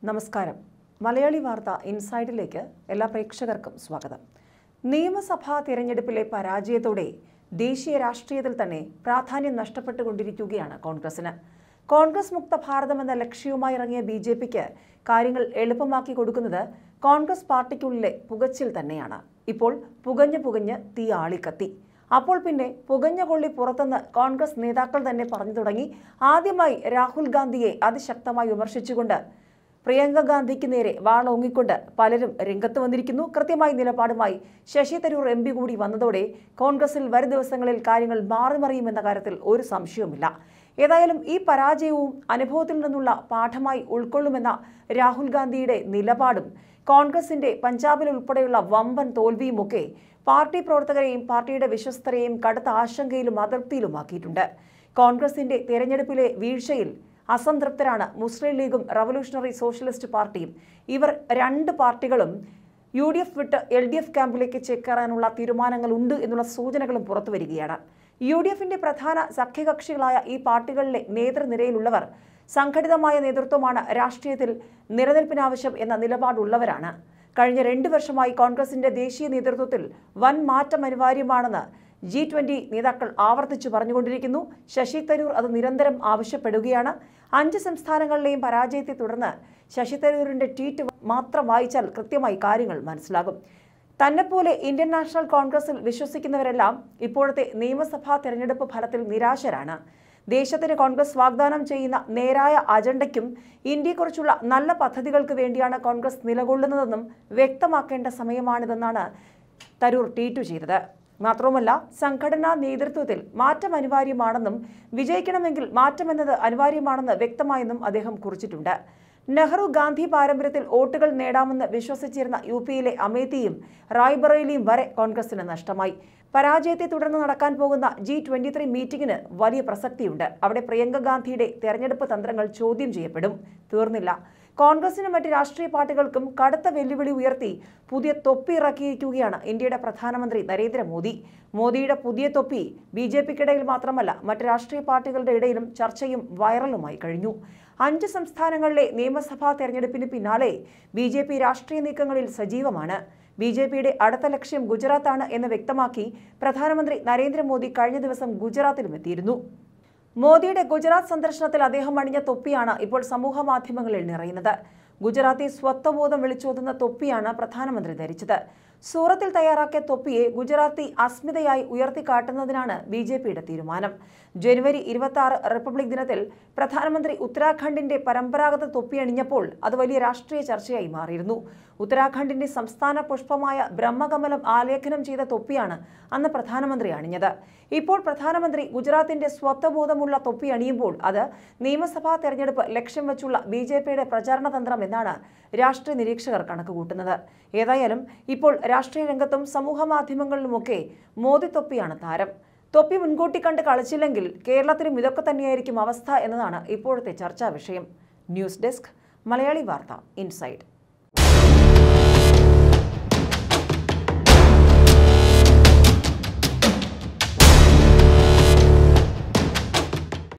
നമസ്കാരം മലയാളി വാർത്ത ഇൻസൈഡിലേക്ക് എല്ലാ പ്രേക്ഷകർക്കും സ്വാഗതം നിയമസഭാ തിരഞ്ഞെടുപ്പിലെ പരാജയത്തോടെ ദേശീയ രാഷ്ട്രീയത്തിൽ തന്നെ പ്രാധാന്യം നഷ്ടപ്പെട്ടുകൊണ്ടിരിക്കുകയാണ് കോൺഗ്രസിന് കോൺഗ്രസ് മുക്ത ഭാരതം എന്ന ലക്ഷ്യവുമായി ഇറങ്ങിയ ബി ജെ പിക്ക് കാര്യങ്ങൾ എളുപ്പമാക്കി കൊടുക്കുന്നത് കോൺഗ്രസ് പാർട്ടിക്കുള്ളിലെ പുകച്ചിൽ തന്നെയാണ് ഇപ്പോൾ പുകഞ്ഞ് പുകഞ്ഞ് തീ ആളിക്കത്തി അപ്പോൾ പിന്നെ പുകഞ്ഞ കൊള്ളി പുറത്തുനിന്ന് കോൺഗ്രസ് നേതാക്കൾ തന്നെ പറഞ്ഞു തുടങ്ങി ആദ്യമായി രാഹുൽ ഗാന്ധിയെ അതിശക്തമായി വിമർശിച്ചുകൊണ്ട് പ്രിയങ്ക ഗാന്ധിക്ക് നേരെ വാളോങ്ങിക്കൊണ്ട് പലരും രംഗത്ത് വന്നിരിക്കുന്നു കൃത്യമായ നിലപാടുമായി ശശി തരൂർ എം പി കൂടി വന്നതോടെ കോൺഗ്രസിൽ വരും ദിവസങ്ങളിൽ കാര്യങ്ങൾ മാറിമറിയുമെന്ന കാര്യത്തിൽ ഒരു സംശയവുമില്ല ഏതായാലും ഈ പരാജയവും അനുഭവത്തിൽ നിന്നുള്ള പാഠമായി ഉൾക്കൊള്ളുമെന്ന രാഹുൽ ഗാന്ധിയുടെ നിലപാടും കോൺഗ്രസിന്റെ പഞ്ചാബിൽ ഉൾപ്പെടെയുള്ള വമ്പൻ തോൽവിയുമൊക്കെ പാർട്ടി പ്രവർത്തകരെയും പാർട്ടിയുടെ വിശ്വസ്തരെയും കടുത്ത ആശങ്കയിലും അതൃപ്തിയിലുമാക്കിയിട്ടുണ്ട് കോൺഗ്രസിന്റെ തെരഞ്ഞെടുപ്പിലെ വീഴ്ചയിൽ അസംതൃപ്തരാണ് മുസ്ലിം ലീഗും റവല്യൂഷണറി സോഷ്യലിസ്റ്റ് പാർട്ടിയും ഇവർ രണ്ട് പാർട്ടികളും യു ഡി എഫ് വിട്ട് എൽ ഡി എഫ് ക്യാമ്പിലേക്ക് ചേക്കേറാനുള്ള തീരുമാനങ്ങളുണ്ട് എന്നുള്ള സൂചനകളും പുറത്തുവരികയാണ് യു ഡി എഫിന്റെ പ്രധാന സഖ്യകക്ഷികളായ ഈ പാർട്ടികളിലെ നേതൃനിരയിലുള്ളവർ സംഘടിതമായ നേതൃത്വമാണ് രാഷ്ട്രീയത്തിൽ നിലനിൽപ്പിനാവശ്യം എന്ന നിലപാടുള്ളവരാണ് കഴിഞ്ഞ രണ്ട് വർഷമായി കോൺഗ്രസിന്റെ ദേശീയ നേതൃത്വത്തിൽ വൻ മാറ്റം അനിവാര്യമാണെന്ന് ജി ട്വന്റി നേതാക്കൾ ആവർത്തിച്ചു പറഞ്ഞുകൊണ്ടിരിക്കുന്നു ശശി തരൂർ അത് നിരന്തരം ആവശ്യപ്പെടുകയാണ് അഞ്ച് സംസ്ഥാനങ്ങളിലെയും പരാജയത്തെ തുടർന്ന് ശശി തരൂരിന്റെ ട്വീറ്റ് മാത്രം വായിച്ചാൽ കൃത്യമായി കാര്യങ്ങൾ മനസ്സിലാകും തന്നെപ്പോലെ ഇന്ത്യൻ നാഷണൽ കോൺഗ്രസിൽ വിശ്വസിക്കുന്നവരെല്ലാം ഇപ്പോഴത്തെ നിയമസഭാ തെരഞ്ഞെടുപ്പ് ഫലത്തിൽ നിരാശരാണ് ദേശത്തിന് കോൺഗ്രസ് വാഗ്ദാനം ചെയ്യുന്ന നേരായ അജണ്ടയ്ക്കും ഇന്ത്യയെക്കുറിച്ചുള്ള നല്ല പദ്ധതികൾക്ക് വേണ്ടിയാണ് കോൺഗ്രസ് നിലകൊള്ളുന്നതെന്നും വ്യക്തമാക്കേണ്ട സമയമാണിതെന്നാണ് തരൂർ ട്വീറ്റ് ചെയ്തത് മാത്രവുമല്ല സംഘടനാ നേതൃത്വത്തിൽ മാറ്റം അനിവാര്യമാണെന്നും വിജയിക്കണമെങ്കിൽ മാറ്റമെന്നത് അനിവാര്യമാണെന്ന് വ്യക്തമായെന്നും അദ്ദേഹം കുറിച്ചിട്ടുണ്ട് നെഹ്റു ഗാന്ധി പാരമ്പര്യത്തിൽ വോട്ടുകൾ നേടാമെന്ന് വിശ്വസിച്ചിരുന്ന യു പിയിലെ അമേത്തിയും റായ്ബറേലിയും വരെ കോൺഗ്രസിന് നഷ്ടമായി പരാജയത്തെ തുടർന്ന് നടക്കാൻ പോകുന്ന ജി ട്വന്റി ത്രീ മീറ്റിംഗിന് വലിയ പ്രസക്തിയുണ്ട് അവിടെ പ്രിയങ്ക ഗാന്ധിയുടെ തെരഞ്ഞെടുപ്പ് തന്ത്രങ്ങൾ ചോദ്യം ചെയ്യപ്പെടും തീർന്നില്ല കോൺഗ്രസിനും മറ്റ് രാഷ്ട്രീയ പാർട്ടികൾക്കും കടുത്ത വെല്ലുവിളി ഉയർത്തി പുതിയ തൊപ്പി ഇറക്കിയിരിക്കുകയാണ് ഇന്ത്യയുടെ പ്രധാനമന്ത്രി നരേന്ദ്രമോദി മോദിയുടെ പുതിയ തൊപ്പി ബി ജെ പിക്കിടയിൽ മാത്രമല്ല മറ്റ് രാഷ്ട്രീയ പാർട്ടികളുടെ ഇടയിലും ചർച്ചയും വൈറലുമായി കഴിഞ്ഞു അഞ്ച് സംസ്ഥാനങ്ങളിലെ നിയമസഭാ തെരഞ്ഞെടുപ്പിന് പിന്നാലെ ബി ജെ പി രാഷ്ട്രീയ നീക്കങ്ങളിൽ സജീവമാണ് ബി ജെ പിയുടെ അടുത്ത ലക്ഷ്യം ഗുജറാത്താണ് എന്ന് വ്യക്തമാക്കി പ്രധാനമന്ത്രി നരേന്ദ്രമോദി കഴിഞ്ഞ ദിവസം ഗുജറാത്തിലും എത്തിയിരുന്നു മോദിയുടെ ഗുജറാത്ത് സന്ദർശനത്തിൽ അദ്ദേഹം അണിഞ്ഞ തൊപ്പിയാണ് ഇപ്പോൾ സമൂഹ മാധ്യമങ്ങളിൽ നിറയുന്നത് ഗുജറാത്തി സ്വത്വബോധം വിളിച്ചോതുന്ന തൊപ്പിയാണ് പ്രധാനമന്ത്രി ധരിച്ചത് സൂറത്തിൽ തയ്യാറാക്കിയ തൊപ്പിയെ ഗുജറാത്തി അസ്മിതയായി ഉയർത്തിക്കാട്ടുന്നതിനാണ് ബി ജെ പിയുടെ തീരുമാനം ജനുവരി ഇരുപത്തി ആറ് റിപ്പബ്ലിക് ദിനത്തിൽ പ്രധാനമന്ത്രി ഉത്തരാഖണ്ഡിന്റെ പരമ്പരാഗത തൊപ്പി അണിഞ്ഞപ്പോൾ അത് വലിയ രാഷ്ട്രീയ ചർച്ചയായി മാറിയിരുന്നു ഉത്തരാഖണ്ഡിന്റെ സംസ്ഥാന പുഷ്പമായ ബ്രഹ്മകമലം ആലേഖനം ചെയ്ത തൊപ്പിയാണ് അന്ന് പ്രധാനമന്ത്രി അണിഞ്ഞത് ഇപ്പോൾ പ്രധാനമന്ത്രി ഗുജറാത്തിന്റെ സ്വത്വബോധമുള്ള തൊപ്പി അണിയുമ്പോൾ അത് നിയമസഭാ തെരഞ്ഞെടുപ്പ് ലക്ഷ്യം വെച്ചുള്ള ബി ജെ പിയുടെ പ്രചാരണ തന്ത്രം എന്നാണ് രാഷ്ട്രീയ നിരീക്ഷകർ കണക്കുകൂട്ടുന്നത് ഏതായാലും ഇപ്പോൾ രാഷ്ട്രീയ രംഗത്തും സമൂഹ മാധ്യമങ്ങളിലുമൊക്കെ മോദി തൊപ്പിയാണ് താരം തൊപ്പി മുൻകൂട്ടി കണ്ട് കളിച്ചില്ലെങ്കിൽ കേരളത്തിലും ഇതൊക്കെ തന്നെയായിരിക്കും അവസ്ഥ എന്നതാണ് ഇപ്പോഴത്തെ ചർച്ചാ വിഷയം ന്യൂസ് ഡെസ്ക് മലയാളി വാർത്ത ഇൻസൈഡ്